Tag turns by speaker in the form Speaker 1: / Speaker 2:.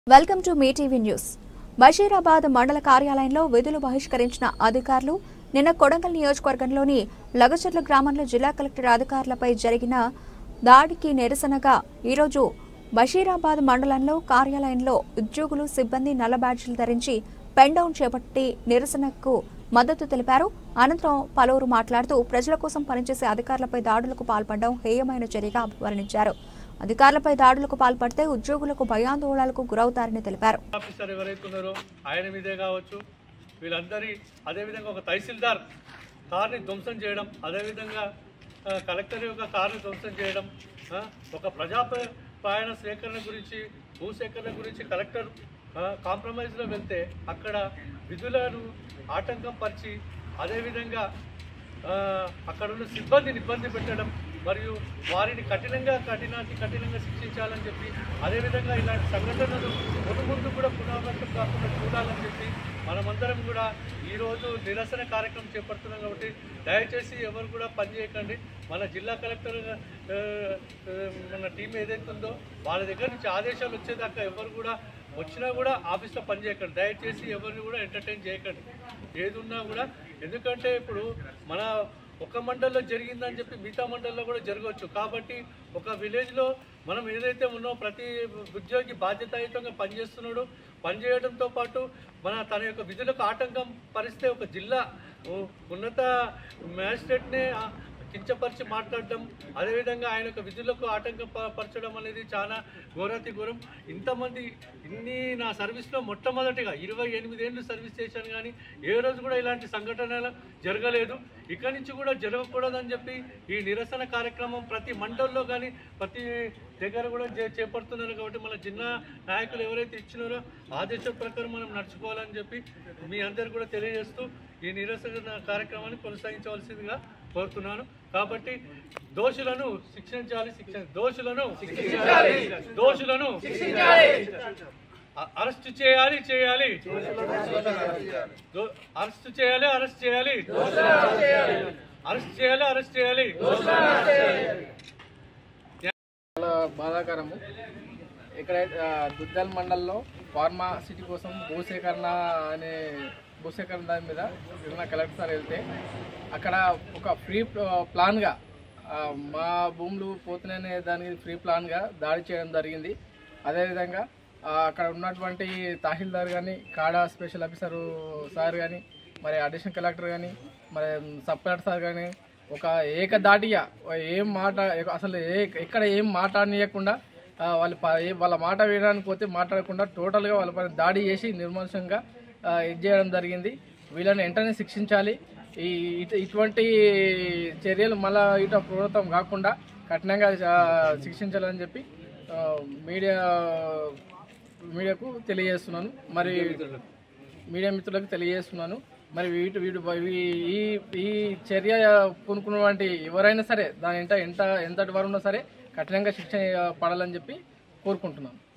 Speaker 1: welcome to మీ TV news Basheerabad మండల కార్యాలయంలో విధులు బహిష్కరించిన అధికారులు నిన్న కొడంగల్ నియోజకవర్గంలోని లగచర్ల గ్రామంలో జిల్లా కలెక్టర్ అధికారులపై జరిగిన దాడికి నిరసనగా ఈరోజు బషీరాబాద్ మండలంలో కార్యాలయంలో ఉద్యోగులు సిబ్బంది నల్ల బ్యాడ్జీలు ధరించి పెన్ డౌన్ చేపట్టి నిరసనకు మద్దతు తెలిపారు అనంతరం పలువురు మాట్లాడుతూ ప్రజల కోసం పనిచేసే అధికారులపై దాడులకు పాల్పడడం హేయమైన చర్యగా అభివర్ణించారు అధికారులపై దాడులకు పాల్పడితే ఉద్యోగులకు భయాందోళనలకు గురవుతారని తెలిపారు
Speaker 2: ఆఫీసర్ ఎవరైతే ఉన్నారో ఆయన మీదే కావచ్చు వీళ్ళందరి అదేవిధంగా ఒక తహసీల్దార్ కార్ని ధ్వంసం చేయడం అదేవిధంగా ఆ, కలెక్టర్ యొక్క కార్ని ధ్వంసం చేయడం ఆ, ఒక ప్రజా ప- పాయన సేకరణ గురించి భూ సేకరణ గురించి కలెక్టర్ ఆ, కాంప్రమైజ్లో వెళ్తే అక్కడ విధులను ఆటంకం పరిచి అదేవిధంగా ఆ, అక్కడ ఉన్న సిబ్బందిని ఇబ్బంది పెట్టడం మరియు వారిని కఠినంగా కఠినాతి కఠినంగా శిక్షించాలని చెప్పి అదేవిధంగా ఇలాంటి సంఘటనలు ముందు ముందు కూడా పునరావృతం కాకుండా చూడాలని చెప్పి మనమందరం కూడా ఈరోజు నిరసన కార్యక్రమం చేపడుతున్నాం కాబట్టి దయచేసి ఎవరు కూడా పనిచేయకండి మన జిల్లా కలెక్టర్ ఆ, ఆ, మన టీం ఏదైతే ఉందో వాళ్ళ దగ్గర నుంచి ఆదేశాలు వచ్చేదాకా ఎవరు కూడా వచ్చినా కూడా ఆఫీస్లో పనిచేయకండి దయచేసి ఎవరిని కూడా ఎంటర్టైన్ చేయకండి ఏది ఉన్నా కూడా ఎందుకంటే ఇప్పుడు మన ఒక మండల్లో జరిగిందని చెప్పి మిగతా మండల్లో కూడా జరగవచ్చు కాబట్టి ఒక విలేజ్లో మనం ఏదైతే ఉన్నామో ప్రతి ఉద్యోగి బాధ్యతాయుతంగా పనిచేస్తున్నాడు పనిచేయడంతో పాటు మన తన యొక్క విధులకు ఆటంకం పరిస్తే ఒక జిల్లా ఉ- ఉన్నత మ్యాజిస్ట్రేట్నే ఆ, కించపరిచి మాట్లాడడం అదేవిధంగా ఆయన యొక్క విధులకు ఆటంకం ప- పరచడం అనేది చాలా ఘోరాతి ఘోరం ఇంతమంది ఇన్ని నా సర్వీస్లో మొట్టమొదటిగా ఇరవై ఎనిమిది ఏళ్ళు సర్వీస్ చేశాను కానీ ఏ రోజు కూడా ఇలాంటి సంఘటనలు జరగలేదు ఇక్కడి నుంచి కూడా జరగకూడదని చెప్పి ఈ నిరసన కార్యక్రమం ప్రతి మండల్లో కానీ ప్రతి దగ్గర కూడా చే- చేపడుతున్నారు కాబట్టి మన జిల్లా నాయకులు ఎవరైతే ఇచ్చినారో ఆదేశం ప్రకారం మనం నడుచుకోవాలని చెప్పి మీ అందరు కూడా తెలియజేస్తూ ఈ నిరసన కార్యక్రమాన్ని కొనసాగించవలసిందిగా కోరుతున్నాను కాబట్టి దోషులను శిక్షించాలి శిక్ష దోషులను దోషులను అ- అరెస్ట్ చేయాలి చేయాలి దో- అరెస్ట్ చేయాలి అరెస్ట్ చేయాలి అరెస్ట్ చేయాలి అరెస్ట్ చేయాలి
Speaker 3: చాలా బాధాకరము ఎక్కడైతే ఆ, దుద్దల్ మండల్లో ఫార్మా సిటీ కోసం భూసేకరణ అనే భూసేకరణ దాని మీద జిల్లా కలెక్టర్ సార్ వెళ్తే అక్కడ ఒక ఫ్రీ ప్లాన్గా ఆ, మా భూములు పోతున్నాయనే దానికి ఫ్రీ ప్లాన్గా దాడి చేయడం జరిగింది అదేవిధంగా ఆ, అక్కడ ఉన్నటువంటి తహసీల్దార్ కానీ కాడా స్పెషల్ ఆఫీసరు సార్ కానీ మరి అడిషనల్ కలెక్టర్ కానీ మరి సబ్ కలెక్టర్ సార్ కానీ ఒక ఏకదాటిగా ఏం మాట అసలు ఏ ఎక్కడ ఏం మాట్లాడనీయకుండా ఆ, వాళ్ళ ప- ఏ- వాళ్ళ మాట వినడానికి పోతే మాట్లాడకుండా టోటల్గా వాళ్ళ పైన దాడి చేసి నిర్మోషంగా ఆ, ఇది చేయడం జరిగింది వీళ్ళని వెంటనే శిక్షించాలి ఈ ఇటు- ఇటువంటి చర్యలు మళ్ళా ఇట పునరుతం కాకుండా కఠినంగా ఆ, శిక్షించాలని చెప్పి ఆ, మీడియా మీడియాకు తెలియజేస్తున్నాను మరి మీడియా మిత్రులకు తెలియజేస్తున్నాను మరి వీటి వీటి ఈ- ఈ ఈ చర్య పూనుకున్నటువంటి ఎవరైనా సరే దాని ఎంత ఎంత ఎంతటి వారు ఉన్నా సరే కఠినంగా శిక్ష పడాలని చెప్పి కోరుకుంటున్నాను